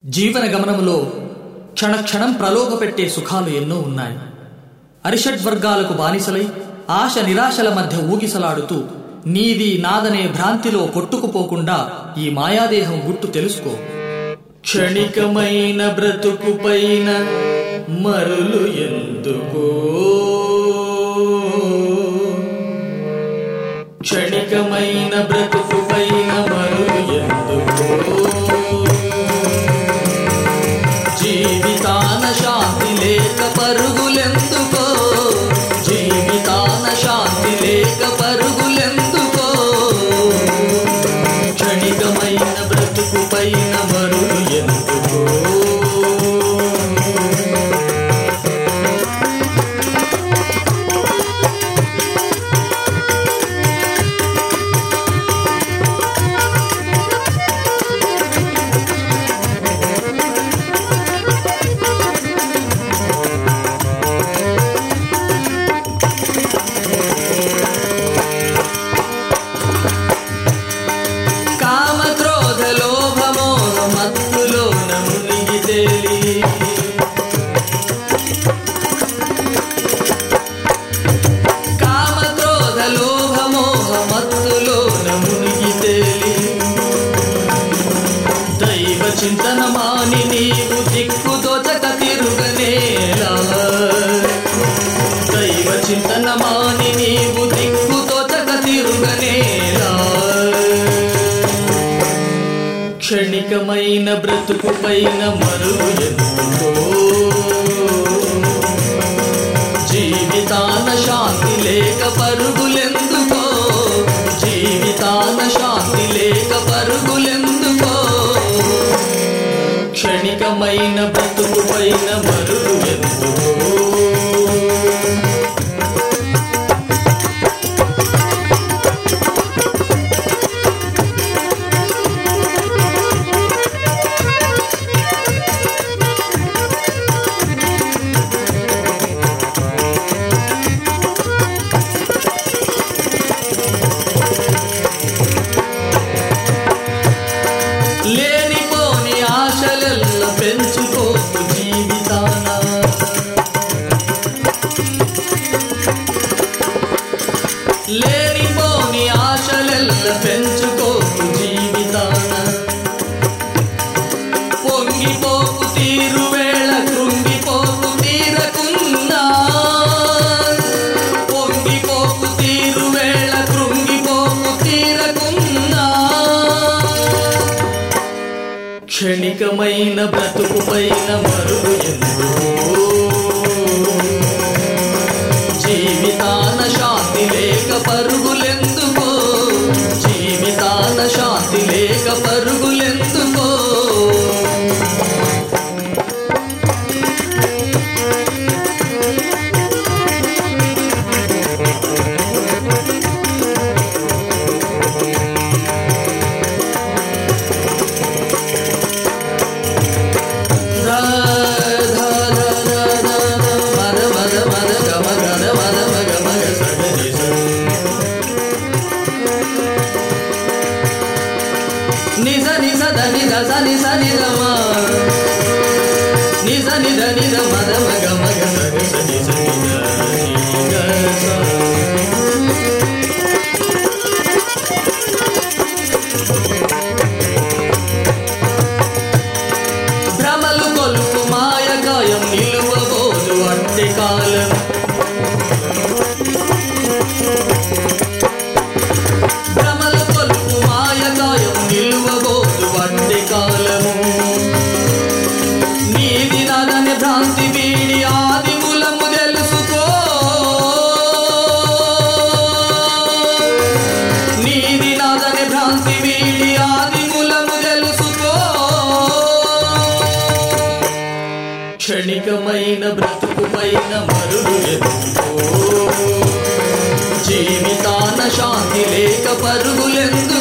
జీవన గమనంలో క్షణక్షణం ప్రలోభపెట్టే సుఖాలు ఎన్నో ఉన్నాయి అరిషడ్ వర్గాలకు బానిసలై ఆశ నిరాశల మధ్య ఊగిసలాడుతూ నీది నాదనే భ్రాంతిలో కొట్టుకుపోకుండా ఈ మాయాదేహం గుట్టు తెలుసుకో క్షణికమైన బ్రతుకు పైన మరులు ఎందుకో క్షణికమైన బ్రతుకు పైన మరులు ఎందుకో జీవితాన శాంతి లేక పరుగులెందుకో జీవితాన శాంతి లేక పరుగులెందుకో క్షణికమైన బ్రతుకు పైన మరులు ఎందుకో కామ క్రోధ లోభ మోహ మత్తులో మునిగి తేలి కామ క్రోధ లోభ మోహ మత్తులో మునిగి తేలి దైవ చింతన మాని నీవు దిక్కు దోచక తిరుగనేలా దైవ చింతన మాని నీవు దిక్కు దోచక తిరుగనేలా క్షణికమైన బ్రతుకు పైన మరుగు ఎందుకో జీవితాన శాంతి లేక పరుగులెందుకో జీవితాన శాంతి లేక పరుగులెందుకో క్షణికమైన బ్రతుకు పైన మరుగు ఎందుకో లేనిపోని ఆశలెల్ల పెంచుకోకు జీవితాన లేనిపోని ఆశలెల్ల పెంచుకోకు జీవితాన పొంగిపోకు తీరు వేళ కృంగిపోకు తీరకున్నా పొంగిపోకు తీరు వేళ కృంగిపోకు తీరకున్నా క్షణికమైన బ్రతుకు పైన మరుగు ఎందుకో జీవితాన శాంతి లేక పరుగులెందుకో జీవితాన శాంతి లేక పరుగులెందుకో ధా ధా ధా ధా ధా ధా మద మద మద గమ గద మద మగ మగ సగ నిజ నిజ ద నిజ స నిజ నిజ మా నిజ నిజ నిజ మద మగ మగ సగ స నిజ నిజ నిజ స భ్రమలు కొలుపు మాయగాయం నిలువబోదు అట్టి కాలం భ్రమలు కొలుపు మాయగాయం నిలువబోదు అట్టి కాలము నీది నాదని భ్రాంతి వీడి ఆది మూలము తెలుసుకో నీది నాదని భ్రాంతి వీడి ఆది మూలము తెలుసుకో క్షణికమైన బ్రతుకు పైన మరుడు ఎందుకో జీవితాన శాంతి లేక పరుగులెందు